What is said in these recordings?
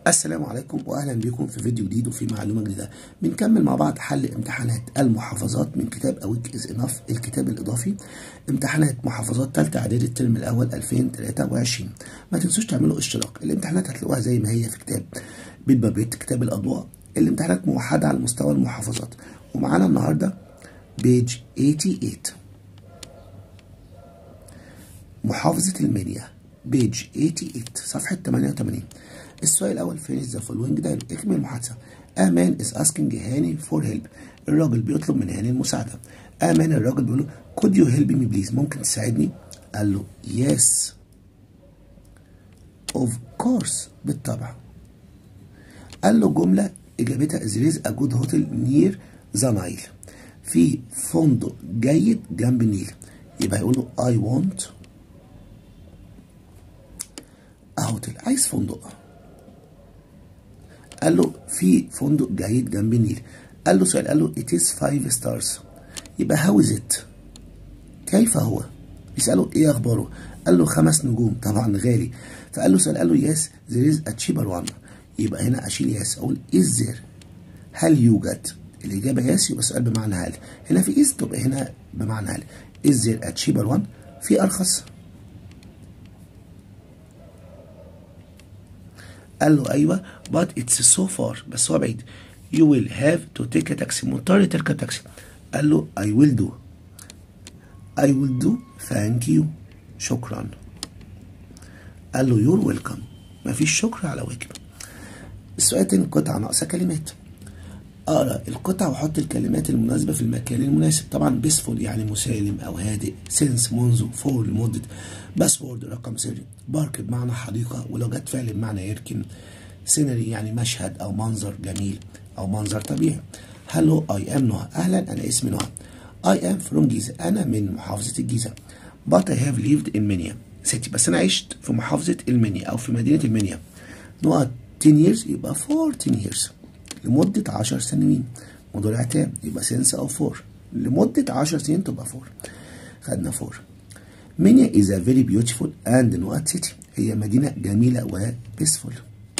السلام عليكم واهلا بكم في فيديو جديد وفي معلومه جديده بنكمل مع بعض حل امتحانات المحافظات من كتاب اويك از انف الكتاب الاضافي امتحانات محافظات ثالثه اعدادي الترم الاول 2023 ما تنسوش تعملوا اشتراك الامتحانات هتلاقوها زي ما هي في كتاب بيت بابيت كتاب الاضواء الامتحانات موحده على مستوى المحافظات ومعانا النهارده بيج 88 محافظه المنيا بيج 88 صفحه 88 السؤال الأول finish the following dialogue اكمل المحادثة A man is asking هاني for help الراجل بيطلب من هاني المساعدة A man الراجل بيقول له could you help me please ممكن تساعدني قال له yes of course بالطبع قال له جملة إجابتها there is a good hotel near the Nile في فندق جيد جنب النيل يبقى يقول له I want a hotel عايز فندق قال له في فندق جيد جنب النيل قال له سؤال قال له it is five stars يبقى how is it كيف هو بيسأله ايه اخباره قال له خمس نجوم طبعا غالي فقال له سؤال قال له yes there is a cheaper one يبقى هنا اشيل yes اقول is there هل يوجد الاجابه yes يبقى السؤال بمعنى هل هنا في is تبقى هنا بمعنى هل is there a cheaper one في ارخص قال له ايوه but it's so far بس هو بعيد you will have to take a taxi مضطر تركب تاكسي قال له I will do I will do thank you شكرا قال له you're welcome مفيش شكر على واجب السؤال التاني قطعة ناقصة كلمات اقرا القطع واحط الكلمات المناسبة في المكان المناسب طبعا بيسفول يعني مسالم او هادئ سينس منذ فور لمدة باسورد رقم سري بارك بمعنى حديقة ولو جت فعل بمعنى يركن سينري يعني مشهد او منظر جميل او منظر طبيعي هلو اي ام نهى اهلا انا اسمي نهى اي ام فروم جيزة انا من محافظة الجيزة but I have lived in Minya city بس انا عشت في محافظة المنيا او في مدينة المنيا نقط 10 years يبقى 14 years لمدة 10 سنين مضارع تام يبقى سنس او فور لمدة 10 سنين تبقى فور خدنا فور منيا is a very beautiful and نقط city هي مدينة جميلة و peaceful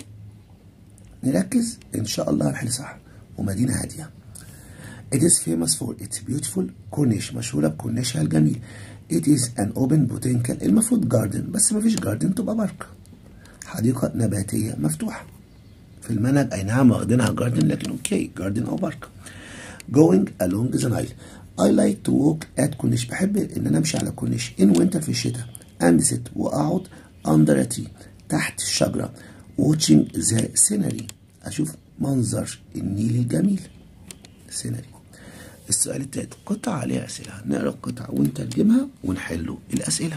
نركز ان شاء الله هنحل صح ومدينة هادية It is famous for its beautiful corniche مشهورة بكورنيشها الجميل It is an open botanical المفروض garden بس مفيش garden تبقى بارك حديقة نباتية مفتوحة في المنهج اي نعم واخدينها جاردن لكن اوكي جاردن او بارك going along the Nile I like to walk at كورنيش بحب ان انا امشي على كورنيش in winter في الشتاء and sit واقعد under a tree تحت الشجرة watching the scenery اشوف منظر النيل الجميل سيناري السؤال التالت قطع عليها اسئله نقرا القطع ونترجمها ونحل الاسئله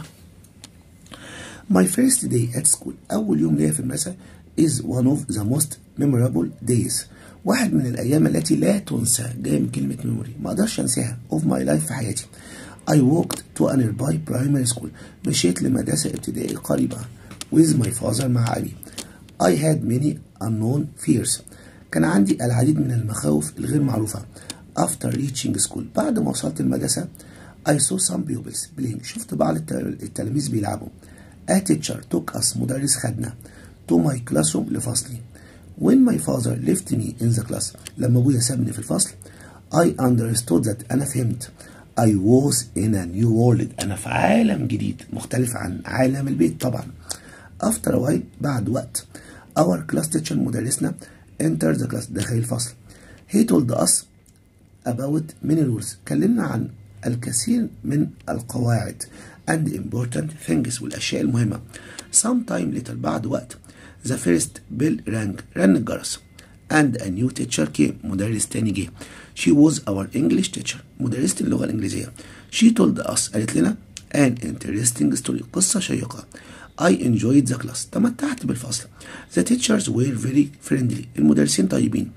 My first day at school اول يوم ليا في المدرسه is one of the most memorable days واحد من الايام التي لا تنسى جاي من كلمه ميموري ما اقدرش انساها of my life في حياتي I walked to a nearby primary school مشيت لمدرسه ابتدائي قريبه with my father مع ابي I had many unknown fears كان عندي العديد من المخاوف الغير معروفة after reaching school بعد ما وصلت المدرسة I saw some pupils playing شفت بعض التلاميذ بيلعبوا A teacher took us مدرس خدنا to my classroom لفصلي When my father left me in the class لما أبويا سابني في الفصل I understood that أنا فهمت I was in a new world أنا في عالم جديد مختلف عن عالم البيت طبعا after a while بعد وقت our class teacher مدرسنا enter the class داخل الفصل he told us about many rules كلمنا عن الكثير من القواعد and important things والأشياء المهمة sometime later بعد وقت the first bell rang رن الجرس and a new teacher came مدرس تاني جه she was our English teacher مدرسة اللغة الإنجليزية she told us قالت لنا an interesting story قصة شيقة I enjoyed the class تمتعت بالفصل the teachers were very friendly المدرسين طيبين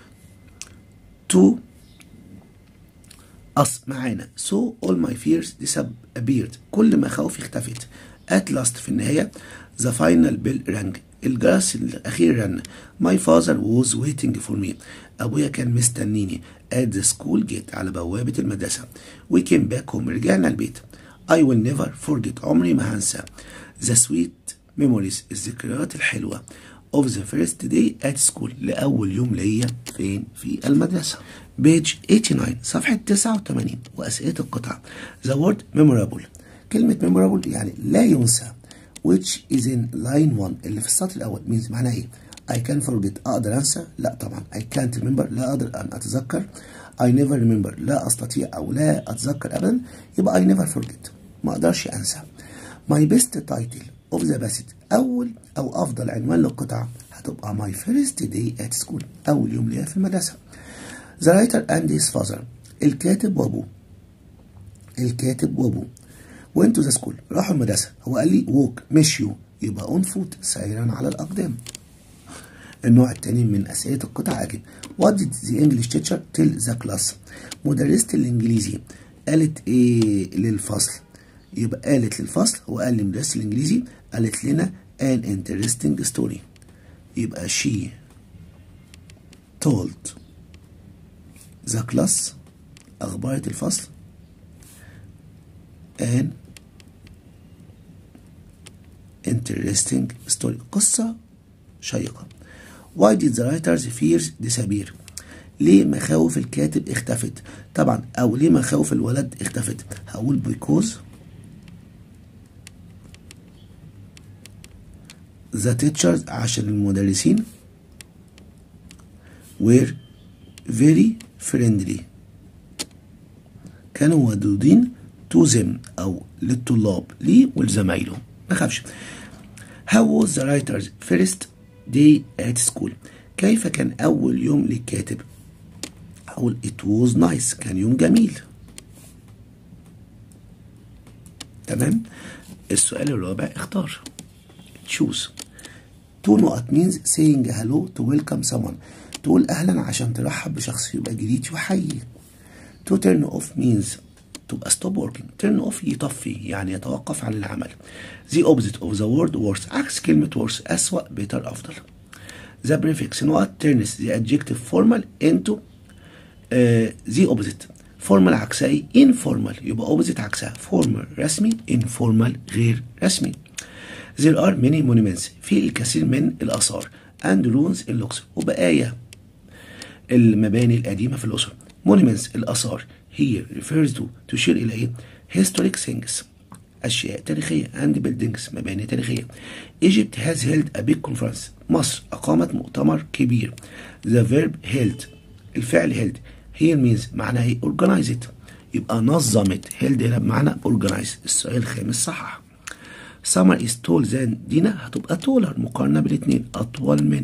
to us معانا so all my fears disappeared كل مخاوفي اختفت at last في النهاية the final bell rang الجرس الأخير رن my father was waiting for me أبويا كان مستنيني at the school gate على بوابة المدرسة we came back home رجعنا البيت I will never forget عمري ما هنسى the sweet memories الذكريات الحلوة of the first day at school لأول يوم ليا فين في المدرسة page 89 صفحة 89 وأسئلة القطعة the word memorable كلمة memorable يعني لا ينسى which is in line 1 اللي في السطر الأول means معناها إيه I can forget أقدر أنسى لا طبعا I can't remember لا أقدر أن أتذكر I never remember لا أستطيع أو لا أتذكر أبدا يبقى I never forget ما أقدرش أنسى my best title of the passage أول أو أفضل عنوان للقطعة هتبقى my first day at school أول يوم ليا في المدرسة the writer and his father الكاتب وأبوه الكاتب وأبوه went to the school راحوا المدرسة هو قال لي walk مشيوا يبقى on foot سيرا على الأقدام النوع الثاني من أسئلة القطع أجب What did the English teacher tell the class مدرسة الإنجليزي قالت إيه للفصل يبقى قالت للفصل وقال لمدرسة الإنجليزي قالت لنا an interesting story يبقى she told the class أخبرت الفصل an interesting story قصة شيقة Why did the writer's fears disappear ليه مخاوف الكاتب اختفت طبعا او ليه مخاوف الولد اختفت هقول because the teachers عشان المدرسين were very friendly كانوا ودودين to them أو للطلاب ليه ولزمايله ما خافش How was the writer's first day at school كيف كان أول يوم للكاتب أقول it was nice كان يوم جميل تمام السؤال الرابع اختار choose to نقط means saying hello to welcome someone تقول أهلا عشان ترحب بشخص يبقى جريت يحيي to turn off means تبقى stop working turn off يطفي يعني يتوقف عن العمل the opposite of the word worse عكس كلمة worse أسوأ better أفضل the prefix نقط turns the adjective formal into uh, the opposite formal عكسها ايه informal يبقى opposite عكسها formal رسمي informal غير رسمي there are many monuments في الكثير من الآثار and ruins in Luxor وبقايا المباني القديمة في الأسر monuments الآثار here refers to تشير إلى إيه historic things أشياء تاريخية and buildings مباني تاريخية Egypt has held a big conference مصر أقامت مؤتمر كبير the verb held الفعل held here means معناها إيه organize it يبقى نظمت held هنا بمعنى organize السؤال الخامس صحح summer is tall than دينا هتبقى taller مقارنة بالاتنين أطول من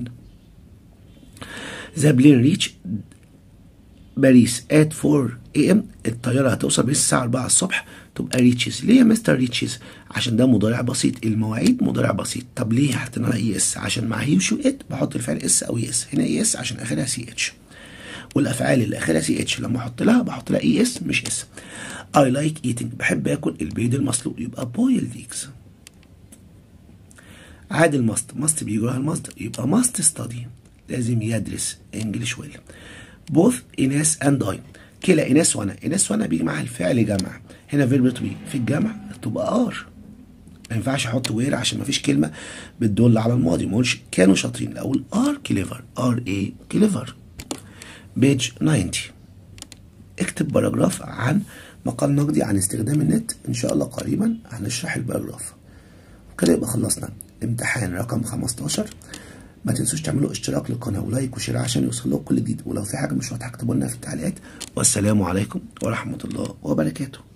the plane reach باريس at 4 am الطيارة هتوصل باريس الساعة 4 الصبح تبقى ريتشز ليه يا مستر ريتشز عشان ده مضارع بسيط المواعيد مضارع بسيط طب ليه حطينا اي اس عشان مع هي وشو ات بحط الفعل اس او اي اس هنا اي اس عشان اخرها سي اتش والافعال اللي اخرها سي اتش لما احط لها بحط لها اي اس مش اس اي لايك ايتنج بحب اكل البيض المسلوق يبقى بويلد ايجز عادل ماست ماست بيجي وراها المصدر يبقى ماست ستادي لازم يدرس انجلش ويل بوث ايناس اند اي كلا ايناس وانا ايناس وانا بيجي معاها الفعل جمع هنا فيرب تو بي في الجمع تبقى ار ما ينفعش احط وير عشان ما فيش كلمه بتدل على الماضي ما اقولش كانوا شاطرين اقول ار كليفر ار اي كليفر بيج 90 اكتب باراجراف عن مقال نقدي عن استخدام النت ان شاء الله قريبا هنشرح الباراجراف وكده يبقى خلصنا امتحان رقم 15 ما تنسوش تعملوا اشتراك للقناه ولايك وشير عشان يوصل لكم كل جديد ولو في حاجه مش واضحه اكتبوا لنا في التعليقات والسلام عليكم ورحمه الله وبركاته